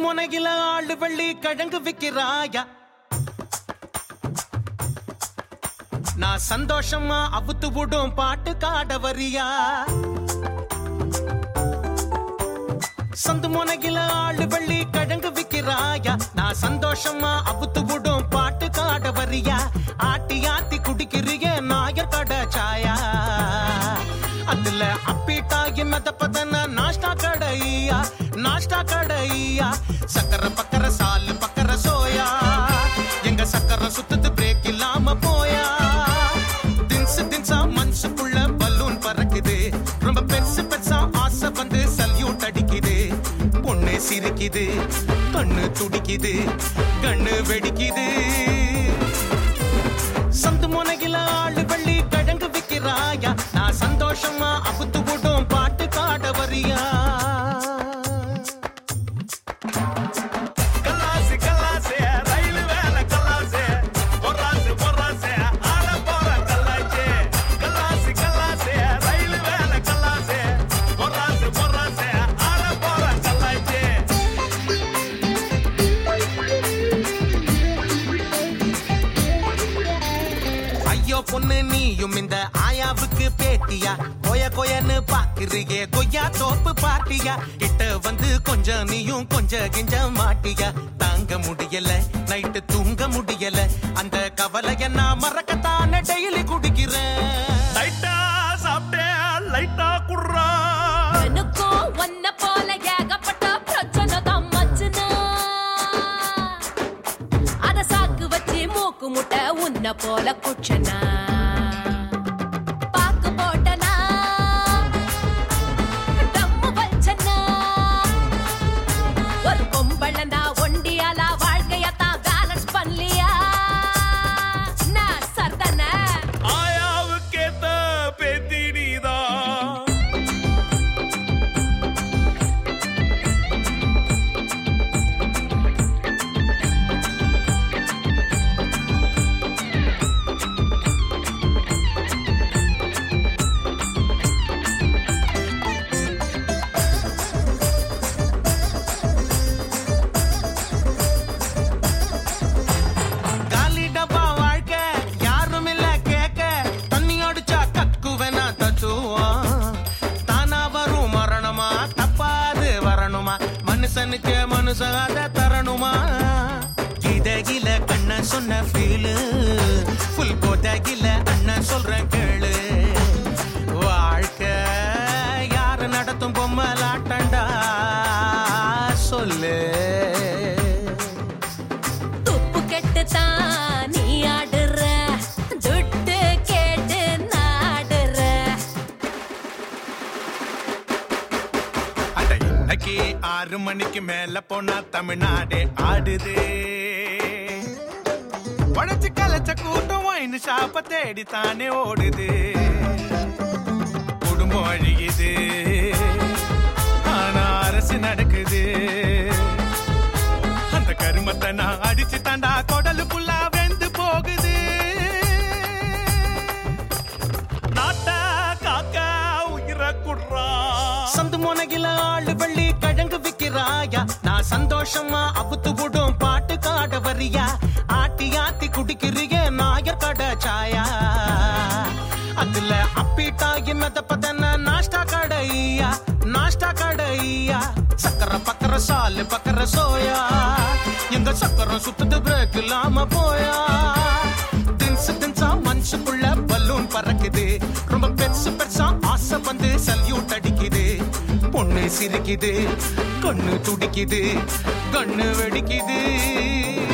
முனையில ஆளு வெள்ளி கிழங்கு விக்கிறாயா நான் சந்தோஷமா அவுத்து விடும் பாட்டு காட வரியா சந்து முனையில ஆளு வெள்ளி கிழங்கு விக்கிறாயா நான் சந்தோஷமா அவுத்து விடும் பாட்டு காட வரியா ஆட்டி ஆத்தி குடிக்கிறிய நாயர் கடை சாயா அதுல அப்பீட்டாகி மெதப்பதன நாஷ்டா கடையா நாஷ்டா கடையா சக்கர பக்கர சாலு பக்கர சோயா எங்க சக்கர சுத்துது பிரேக் இல்லாம போயா தின்சு தின்சா மனசுக்குள்ள பலூன் பறக்குது ரொம்ப பெருசு பெருசா ஆசை வந்து சல்யூட் அடிக்குது பொண்ணு சிரிக்குது கண்ணு துடிக்குது கண்ணு வெடிக்குது சந்து முனையில ஆளு வெள்ளி கிழங்கு விக்கிறாயா நான் சந்தோஷமா அபுத்து விடும் பாட்டு காட வரியா கல்லாசி கல்லாசி ரயில் வேலை கல்லாசி பொறாசு பொறாசு ஆள போற கல்லாச்சி கல்லாசி கல்லாசி ரயில் வேலை கல்லாசி பொறாசு பொறாசு ஆள போற கல்லாச்சி ஐயோ பொண்ணு நீயும் இந்த ஆயாவுக்கு பேட்டியா கொய கொயன்னு பாக்குறியே கொய்யா தோப்பு பாட்டியா கிட்ட வந்து கொஞ்சம் நீயும் கொஞ்சம் கிஞ்ச மாட்டியா தாங்க முடியல நைட்டு தூங்க முடியல அந்த கவலைய நான் மறக்கத்தானே டெய்லி குடிக்கிறேன் லைட்டா சாப்பிட்டேன் லைட்டா குடுறா எனக்கும் உன்னை போல ஏகப்பட்ட பிரச்சனை தான் மச்சுனா. அத சாக்கு வச்சு மூக்கு முட்டை உன்னை போல குச்சனா பாக்கு போட்டனா தம்மு வச்சனா ஒரு பொம்பளனா ஒண்டியால வாழ்க்கையத்தான் பேலன்ஸ் பண்ணலியா நான் சர்தனை ஆயாவுக்கேத்த பேத்தினிதான் காலி டப்பா வாழ்க்கை யாரும் இல்ல கேட்க தண்ணி அடிச்சா கக்குவேனா தத்துவம் தானா வரும் மரணமா தப்பாது வரணுமா மனுஷனுக்கு மனுஷன் அதை தரணுமா இதகில கண்ண சொன்ன ஃபீலு புல் கோதகில அண்ணன் சொல்றேன் கேளு வாழ்க்கை யாரு நடத்தும் பொம்மலாட்டண்டா சொல்லு துப்பு கெட்டு தான் நீ ஆடுற துட்டு கேட்டு நாடுற அட இன்னைக்கு ஆறு மணிக்கு மேல போனா தமிழ்நாடே ஆடுது உழைச்சு கலைச்ச கூட்டம் ஒயின் ஷாப்ப தேடி தானே ஓடுது குடும்பம் அழியுது ஆனா அரசு நடக்குது அந்த கருமத்தை நான் அடிச்சு தாண்டா குடலுக்குள்ள வெந்து போகுது நாட்ட காக்க உயிரை குடுறா சந்து முனையில ஆளு வெள்ளி கிழங்கு விக்கிறாயா நான் சந்தோஷமா அவுத்து விடும் பாட்டு காட வரியா ஆட்டி ஆத்தி குடிக்கிறிய நாயர் கடை சாயா அதுல அப்பீட்டாகி மெதப்பதன நாஷ்டா கடையா நாஷ்டா கடையா சக்கர பக்கர சாலு பக்கர சோயா எங்க சக்கரம் சுத்துது பிரேக் இல்லாம போயா தின்சு தின்சா மனசுக்குள்ள பலூன் பறக்குது ரொம்ப பெருசு பெருசா ஆசை வந்து சல்யூட் அடிக்குது பொண்ணு சிரிக்குது கண்ணு துடிக்குது கண்ணு வெடிக்குது